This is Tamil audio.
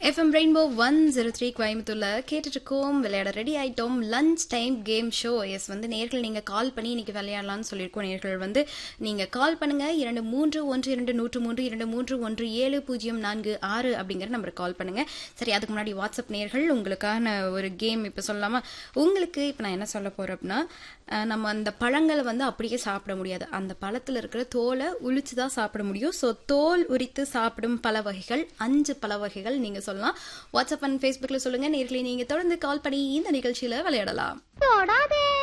FM rainbow one zero three கோயம்புத்தூர்ல கேட்டுட்டு இருக்கோம் விளையாட ரெடி ஆயிட்டோம் lunch time game show yes வந்து நேர்கள் நீங்க கால் பண்ணி இன்னைக்கு விளையாடலாம்னு சொல்லியிருக்கோம் நேர்கள் வந்து நீங்க கால் பண்ணுங்க இரண்டு மூன்று ஒன்று இரண்டு நூற்று மூன்று இரண்டு மூன்று ஒன்று ஏழு பூஜ்ஜியம் நான்கு ஆறு அப்படிங்கிற நம்பருக்கு கால் பண்ணுங்க சரி அதுக்கு முன்னாடி வாட்ஸ்அப் நேர்கள் உங்களுக்கான ஒரு கேம் இப்போ சொல்லலாமா உங்களுக்கு இப்போ நான் என்ன சொல்ல போறேன் அப்படின்னா அஹ், நம்ம அந்த பழங்களை வந்து அப்படியே சாப்பிட முடியாது அந்த பழத்தில் இருக்கிற தோலை உளிச்சு தான் சாப்பிட முடியும் ஸோ தோல் உரித்து சாப்பிடும் பல வகைகள் அஞ்சு பல வகைகள் நீங்க சொல்லலாம் வாட்ஸ்அப் அண்ட் ஃபேஸ்புக்கில் சொல்லுங்க நேர்களை நீங்க தொடர்ந்து கால் பண்ணி இந்த நிகழ்ச்சியில விளையாடலாம் தொடாதே